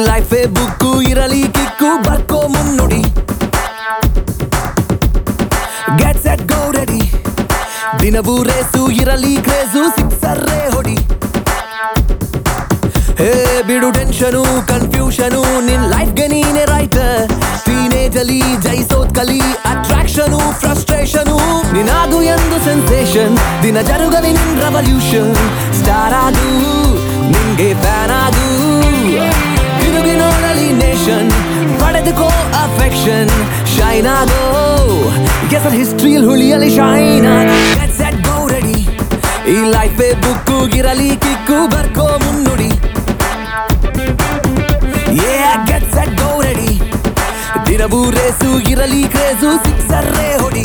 ಲೈಫೇ book ಇರಲಿ kick ಬರ್ಕೋ ಮುನ್ನುಡಿ ಗೆಟ್ ಸೆಟ್ ಗೋ ರೆಡಿ ದಿನವೂ ರೇಸು ಇರಲಿ ಕ್ರೇಜು ಸಿಕ್ಸರ್ರೇ ಹೊಡಿ ಹೇ ಬಿಡು ಟೆನ್ಷನು ಕನ್ಫ್ಯೂಷನು ನಿನ್ ಲೈಫ್ಗೆ ನೀನೆ ರೈಟ್ ಟೀನೇಜ್ ಅಲ್ಲಿ ಜಯಿಸೋದ್ ಕಲಿ ಅಟ್ರಾಕ್ಷನು ಫ್ರಸ್ಟ್ರೇಷನು ನಿನಾದು ಎಂದು ಸೆನ್ಸೇಷನ್ ದಿನ ಜರುಗಲಿ ನಿನ್ ರೆವಲ್ಯೂಷನ್ ಸ್ಟಾರ್ ಆಗು ನಿಂಗೆ ಫ್ಯಾನ್ ಆಗು ತಿರುಗಿ ನೋಡಲಿ ನೇಷನ್ ಪಡೆದುಕೋ ಅಫೆಕ್ಷನ್ ಶೈನ್ ಆಗೋ ಹೆಸರು ಹಿಸ್ಟ್ರಿಯಲ್ಲಿ ಹುಳಿಯಲಿ ಶೈನ್ ಸೆಟ್ ಗೋ ರೆಡಿ ಈ ಲೈಫೇ ಬುಕ್ಕು ಗಿರಲಿ ಕಿಕ್ಕು ಬರ್ಕೋ ಮುನ್ನುಡಿ Yeah, get set, go ready. ದಿನವೂ ರೇಸು ಇರಲಿ ಕ್ರೇಜು ಸಿಕ್ಸರ್ರೇ ಹೊಡಿ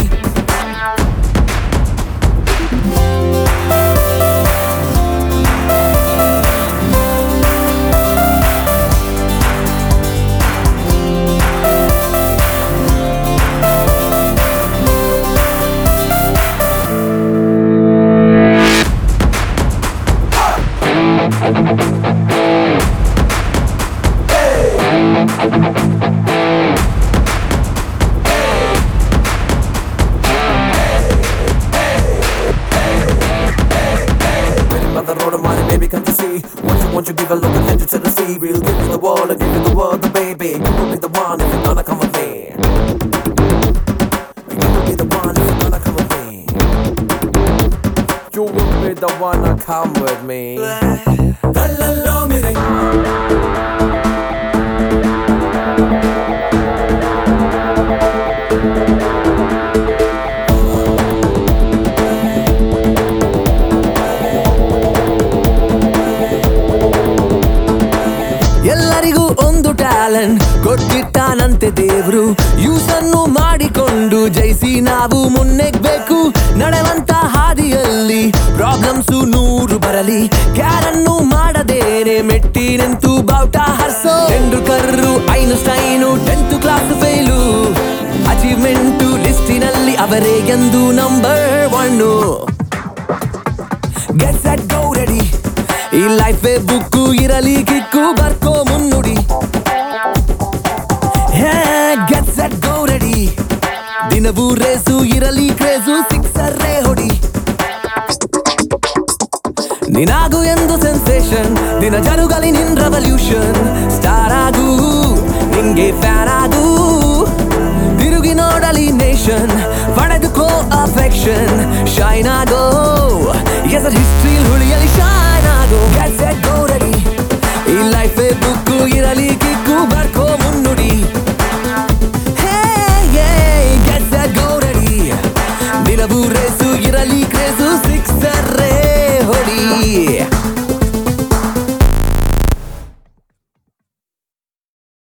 By the road of money, baby, can't you see? Once you, once you give a look, attention to the sea. We'll give you the world, I'll give you the world, the baby. You will be the one if you're gonna come with me. You will be the one if you're gonna come with me. You will be the one to come with me. ಕಲ್ಲಲ್ಲೋ ಮಿರೆ ಎಲ್ಲರಿಗೂ ಒಂದು talent ಕೊಟ್ಟಿಟ್ಟಾನಂತೆ ದೇವ್ರು use ಅನ್ನು ಮಾಡಿಕೊಂಡು ಜಯಿಸಿ ನಾವು ಮುನ್ನೆಗ್ಬೇಕು ನಡೆವಂತ ಹಾದಿಯಲ್ಲಿ problems ನೂರು ಬರಲಿ ಕ್ಯಾರನ್ನು ಮಾಡದೇನೆ ಮೆಟ್ಟಿ ನಿಂತು ಬಾವುಟ ಹರ್ಸೋ Tendulkar Einstein tenth class fail achievement ಲಿಸ್ಟಿನಲ್ಲಿ ಅವರೇ ಎಂದು number one get set go ready ಈ ಲೈಫೇ ಬುಕ್ಕು ಇರಲಿ ಕಿಕ್ಕು ಬರ್ಕೋ ಮುನ್ನುಡಿ ಗೆಟ್ ಸೆಟ್ ಗೋ ರೆಡಿ ದಿನವೂ ರೇಸು ಇರಲಿ ಕ್ರೇಜು ಸಿಕ್ಸರ್ರೇ ಹೊಡಿ ನಿನಾಗು ಎಂದು ಸೆನ್ಸೇಷನ್ ದಿನ ಜರುಗಲಿ ನಿನ್ ರೆವಲ್ಯೂಷನ್ ಸ್ಟಾರ್ ಆಗು ನಿಂಗೆ ಫ್ಯಾನ್ ಆಗು ತಿರುಗಿ ನೋಡಲಿ ನೇಷನ್ ಪಡೆದುಕೋ ಅಫೆಕ್ಷನ್ ಶೈನ್ ಆಗೋ ಹೆಸರು ಹಿಸ್ಟ್ರಿ